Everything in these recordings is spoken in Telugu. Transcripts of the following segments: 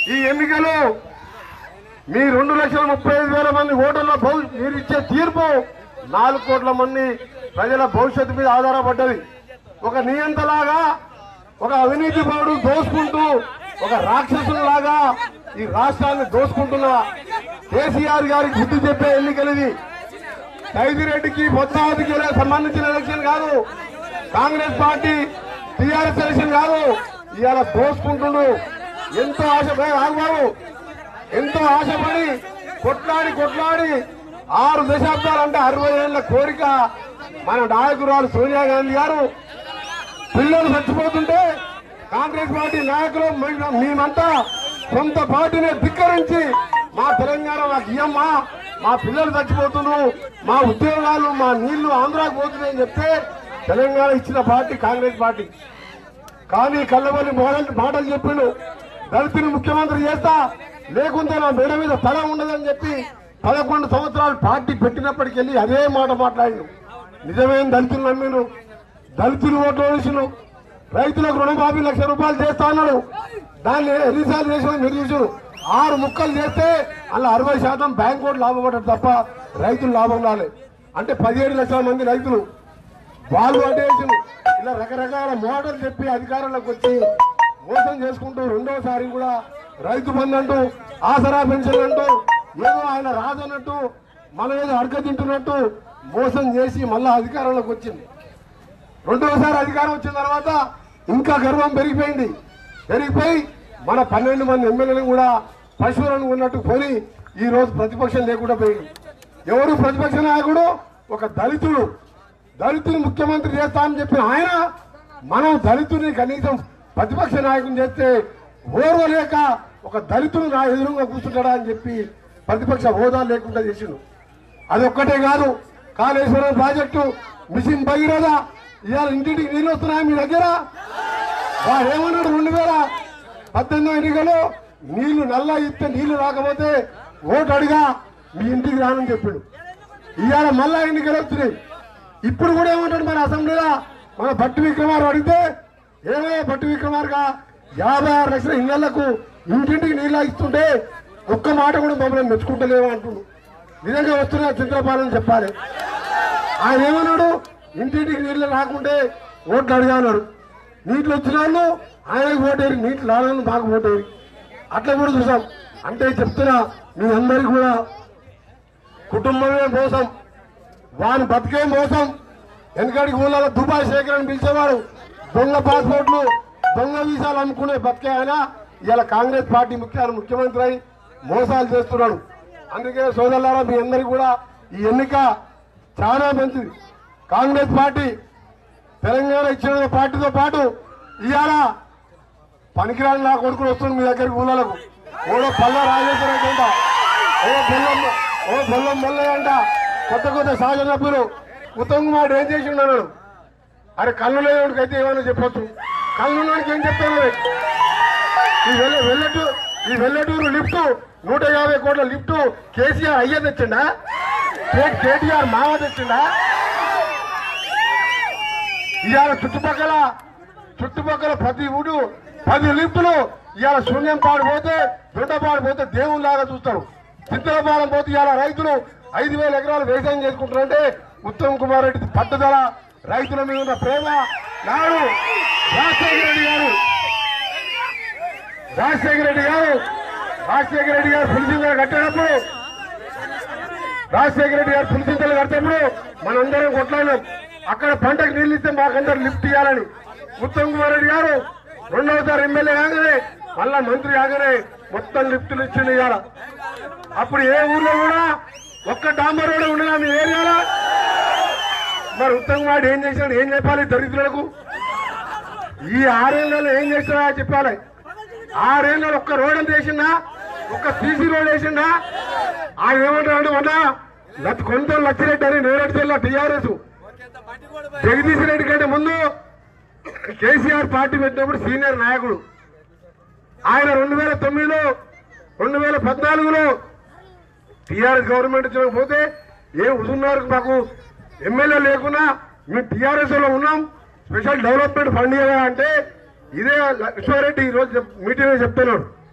ఈ ఎన్నికలు మీ రెండు లక్షల ముప్పై ఐదు వేల మంది ఓటర్ల భవి మీరు ఇచ్చే తీర్పు నాలుగు కోట్ల మంది ప్రజల భవిష్యత్తు మీద ఆధారపడ్డది ఒక నియంతలాగా ఒక అవినీతి పరుడు దోసుకుంటూ ఒక రాక్షసులాగా ఈ రాష్ట్రాన్ని దోసుకుంటున్న కేసీఆర్ గారికి బుద్ధి చెప్పే ఎన్నికలు ఇది ఖైదిరెడ్డికి బొత్సావతికి సంబంధించిన ఎలక్షన్ కాదు కాంగ్రెస్ పార్టీ టీఆర్ఎస్ ఎలక్షన్ కాదు ఇవాళ దోసుకుంటుండు ఎంతో ఆశపడి ఆగబాబు ఎంతో ఆశపడి కొట్లాడి కొట్లాడి ఆరు దశాబ్దాలు అంటే అరవై ఏళ్ల కోరిక మన నాయకురాలు సోనియా గాంధీ గారు పిల్లలు చచ్చిపోతుంటే కాంగ్రెస్ పార్టీ నాయకులు మీ- మేమంతా సొంత పార్టీని ధిక్కరించి మా తెలంగాణ మాకు ఇయ్యమ్మా మా పిల్లలు చచ్చిపోతున్నారు మా ఉద్యోగాలు మా నీళ్లు ఆంధ్రాకు పోతున్నాయని చెప్తే తెలంగాణ ఇచ్చిన పార్టీ కాంగ్రెస్ పార్టీ కానీ కళ్ళబల్లి మాటలు మాటలు చెప్పిండు దళితుని ముఖ్యమంత్రి చేస్తా లేకుంటే నా మేడ మీద తల ఉండదని చెప్పి పదకొండు సంవత్సరాలు పార్టీ పెట్టినప్పటికెళ్ళి అదే మాట మాట్లాడిండు నిజమేం దళితులు నమ్మిను దళితులు ఓట్లు వేసిన రైతులకు రుణమాఫీ లక్ష రూపాయలు చేస్తా అన్నాడు దాన్ని ఎన్నిసార్లు చేసిన మీరు చూసారు ఆరు ముక్కలు చేస్తే అలా అరవై శాతం బ్యాంక్ ఓట్లు లాభపడ్డారు తప్ప రైతులు లాభం రాలేదు అంటే పదిహేడు లక్షల మంది రైతులు వాళ్ళు అటేషన్ ఇలా రకరకాల మోడల్ చెప్పి అధికారంలోకి వచ్చి మోసం చేసుకుంటూ రెండోసారి కూడా రైతు బంధు అంటూ ఆసరా పెన్షన్ అంటూ ఏదో ఆయన రాజు అన్నట్టు మనం ఏదో అడక తింటున్నట్టు మోసం చేసి మళ్ళా అధికారంలోకి వచ్చింది రెండోసారి అధికారం వచ్చిన తర్వాత ఇంకా గర్వం పెరిగిపోయింది పెరిగిపోయి మన పన్నెండు మంది ఎమ్మెల్యేలు కూడా పశువులను ఉన్నట్టు కొని ఈ రోజు ప్రతిపక్షం లేకుండా పోయింది ఎవరు ప్రతిపక్ష నాయకుడు ఒక దళితుడు దళితుని ముఖ్యమంత్రి చేస్తా అని చెప్పిన ఆయన మనం దళితుడిని కనీసం ప్రతిపక్ష నాయకుని చేస్తే ఓర్వలేక ఒక దళితుడు నా ఎదురుగా కూర్చుంటాడా అని చెప్పి ప్రతిపక్ష హోదా లేకుండా చేసిండు అదొక్కటే కాదు కాళేశ్వరం ప్రాజెక్టు మిషన్ భగీరథ ఇవాళ ఇంటింటికి నీళ్ళు వస్తున్నాయి మీ దగ్గర వాడు ఏమన్నాడు రెండు వేల పద్దెనిమిది ఎన్నికలు నీళ్లు నల్ల ఇస్తే నీళ్లు రాకపోతే ఓటు అడిగా మీ ఇంటికి రానని చెప్పాడు ఇవాళ మళ్ళా ఎన్నికలు వచ్చినాయి ఇప్పుడు కూడా ఏమంటాడు మన అసెంబ్లీలో మన భట్టి విక్రమార్ అడిగితే ఏమయ్యా భట్టి విక్రమార్గా యాభై ఆరు లక్షల ఇళ్లకు ఇంటింటికి నీళ్ళు ఇస్తుంటే ఒక్క మాట కూడా మమ్మల్ని మెచ్చుకుంటలేము అంటుండు నిజంగా వస్తున్నా చంద్రపాలని చెప్పాలి ఆయన ఏమన్నాడు ఇంటింటికి నీళ్ళు రాకుంటే ఓట్లు అడిగా అన్నాడు నీళ్ళు వచ్చిన వాళ్ళు ఆయనకు ఓటేరి నీళ్ళు రాలని మాకు ఓటేరి అట్లా కూడా చూసాం అంటే చెప్తున్నా మీ అందరికి కూడా కుటుంబమే మోసం వాని బతికే మోసం వెనకడికి ఊళ్ళలో దుబాయ్ శేఖర్ అని పిలిచేవాడు దొంగ పాస్పోర్ట్లు దొంగ వీసాలు అమ్ముకునే బతికే ఆయన ఇలా కాంగ్రెస్ పార్టీ ముఖ్య ముఖ్యమంత్రి అయి మోసాలు చేస్తున్నాడు అందుకే సోదరులారా మీ అందరికీ కూడా ఈ ఎన్నిక చాలా మంచిది కాంగ్రెస్ పార్టీ తెలంగాణ ఇచ్చిన పార్టీతో పాటు ఇవాళ పనికిరాని నా కొడుకులు వస్తుంది మీ దగ్గరికి ఊళ్ళకు ఓడో పల్ల రాజేశ్వర అంట ఓ బెల్లం ఓ బెల్లం మల్లయ్య అంట కొత్త కొత్త శాసనసభ్యులు ఉత్తమ్ కుమార్ ఏం చేసి ఉన్నాడు అరే కళ్ళు లేనివాడికి అయితే ఏమైనా చెప్పొచ్చు కళ్ళు ఉన్నవాడికి ఏం చెప్తాను ఈ వెల్ల వెల్లటూరు ఈ వెల్లటూరు లిఫ్ట్ నూట యాభై కోట్ల లిఫ్ట్ కేసీఆర్ అయ్యే తెచ్చిండా కే- కేటీఆర్ మావ తెచ్చిండా ఇవాళ చుట్టుపక్కల చుట్టుపక్కల ప్రతి ఊడు పది లిఫ్టులు ఇవాళ శూన్యం పాడిపోతే దొడ్డపాడు పోతే దేవుళ్ళలాగా చూస్తారు చిత్తలపాలెం పోతే ఇవాళ రైతులు ఐదు వేల ఎకరాలు వ్యవసాయం చేసుకుంటారంటే ఉత్తమ్ కుమార్ రెడ్డి పట్టుదల రైతుల మీద ఉన్న ప్రేమ నాడు రాజశేఖర రెడ్డి గారు రాజశేఖర రెడ్డి గారు రాజశేఖర రెడ్డి గారు పులిసిందలు కట్టేటప్పుడు రాజశేఖర రెడ్డి గారు పులిసింతలు కట్టేటప్పుడు మనందరం కొట్లాడినాం అక్కడ పంటకు నీళ్ళు ఇస్తే మాకందరూ లిఫ్ట్ ఇవ్వాలని ఉత్తమ్ కుమార్ రెడ్డి గారు రెండవసారి ఎమ్మెల్యే కాగానే మళ్ళా మంత్రి కాగానే మొత్తం లిఫ్టులు ఇచ్చింది ఇవాళ అప్పుడు ఏ ఊర్లో కూడా ఒక్క డాంబర్ రోడ్ ఉండగా మీ ఏరియాలో మరి ఉత్తమ్ కుమార్ ఏం చేశాడు ఏం చెప్పాలి దరిద్రులకు ఈ ఆరేళ్లలో ఏం చేసినా చెప్పాలి ఆరేళ్లలో ఒక్క రోడ్ ఎంత వేసిందా ఒక్క సీసీ రోడ్ వేసిందా ఆయన ఏమంటాడు మొన్న లక్ష కొంత లచ్చిరెడ్డి అని నేరేడు జిల్లా టీఆర్ఎస్ జగదీష్ రెడ్డి కంటే ముందు కేసీఆర్ పార్టీ పెట్టినప్పుడు సీనియర్ నాయకుడు ఆయన రెండు వేల తొమ్మిదిలో రెండు వేల పద్నాలుగులో టీఆర్ఎస్ గవర్నమెంట్ పోతే ఏ ఉన్నారు మాకు ఎమ్మెల్యే లేకున్నా మేము టీఆర్ఎస్ లో ఉన్నాం స్పెషల్ డెవలప్మెంట్ ఫండ్ ఇవ్వగా అంటే ఇదే విశ్వారెడ్డి ఈ రోజు చెప్- మీటింగ్ లో చెప్తున్నాడు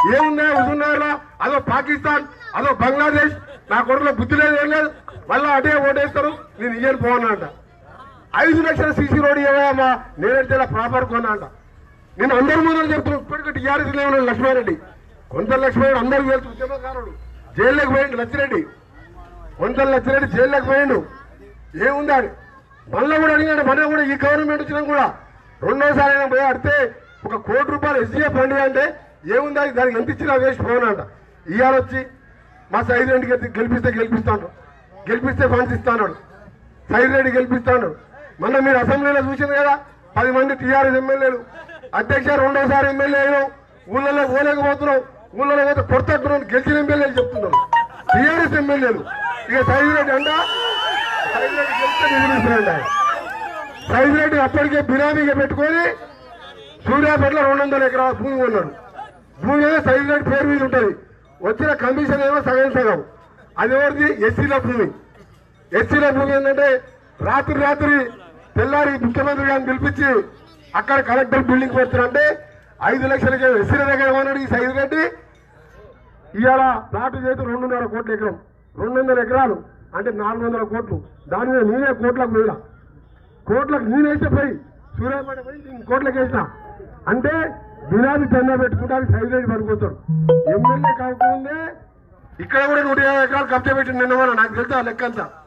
ఏముందా హుజూర్నగర్ అదో పాకిస్తాన్ అదో బంగ్లాదేశ్ నా కొడుకులో బుద్ధి లేదు ఏం లేదు మళ్ళీ అటే ఓటేస్తారు నేను ఇయ్యను పోనా అంట ఐదు లక్షల సీసీ రోడ్ ఏమయ్యమ్మా నేనంటే ప్రాపర్ కొన్నా అంట నేను అందరి ముందు చెప్తున్నాను ఇప్పటికీ టీఆర్ఎస్ లేవు లక్ష్మారెడ్డి కొంత లక్ష్మారెడ్డి అందరికి తెలుసు ఉద్యమకారుడు జైల్లోకి పోయిండు లచ్చిరెడ్డి కొంత లచ్చిరెడ్డి జైల్లోకి పోయిండు ఏముంది ఆడు మళ్ళీ కూడా అడిగాడు మళ్ళీ కూడా ఈ గవర్నమెంట్ వచ్చినా కూడా రెండోసారి అయినా పోయి అడితే ఒక కోటి రూపాయలు ఎస్జీఎఫ్ ఫండ్ అంటే ఏముంది అది దానికి ఎంత ఇచ్చినా వేస్ట్ పోనంట ఇవాళ వచ్చి మా సైడ్ రెడ్డికి గెలిపిస్తే గెలిపిస్తాను గెలిపిస్తే ఫండ్స్ ఇస్తాను సైడ్ రెడ్డి గెలిపిస్తాను మొన్న మీరు అసెంబ్లీలో చూసింది కదా పది మంది టీఆర్ఎస్ ఎమ్మెల్యేలు అధ్యక్ష రెండోసారి ఎమ్మెల్యే అయినాం ఊళ్ళలో పోలేకపోతున్నాం ఊళ్ళలో పోతే కొడతట్టున్నాం గెలిచిన ఎమ్మెల్యేలు చెప్తున్నాం టీఆర్ఎస్ ఎమ్మెల్యేలు ఇక సైడ్ రెడ్డి అంట సైడ్ రెడ్డి గెలిస్తే నిధులు సైడ్ రెడ్డి అప్పటికే బినామీగా పెట్టుకొని సూర్యాపేటలో రెండు వందల ఎకరాల భూమి కొన్నాడు భూమి ఏమో సైడ్ రెడ్డి పేరు మీద ఉంటుంది వచ్చిన కమిషన్ ఏమో సగం సగం అది ఎవరిది ఎస్సీల భూమి ఎస్సీల భూమి ఏంటంటే రాత్రి రాత్రి తెల్లారి ముఖ్యమంత్రి గారిని పిలిపించి అక్కడ కలెక్టర్ బిల్డింగ్ పెడుతున్నారంటే ఐదు లక్షలకి ఎస్సీల దగ్గర ఏమన్నాడు ఈ సైజు రెడ్డి ఇవాళ ప్లాట్ చేతి రెండున్నర కోట్ల ఎకరం రెండు వందల ఎకరాలు అంటే నాలుగు వందల కోట్లు దాని మీద నేనే కోట్లకు పోయినా కోట్లకు నేనేస్తే పోయి సూర్యాపేట పోయి నేను కోట్లకు వేసిన అంటే బినామీ తెన్న పెట్టుకుంటానికి సైజు రెడ్డి పడిపోతాడు ఎమ్మెల్యే కాకముందే ఇక్కడ కూడా నూట యాభై ఎకరాలు కబ్జా పెట్టి నిన్న మొన్న నాకు తెలుసా ఆ లెక్క అంతా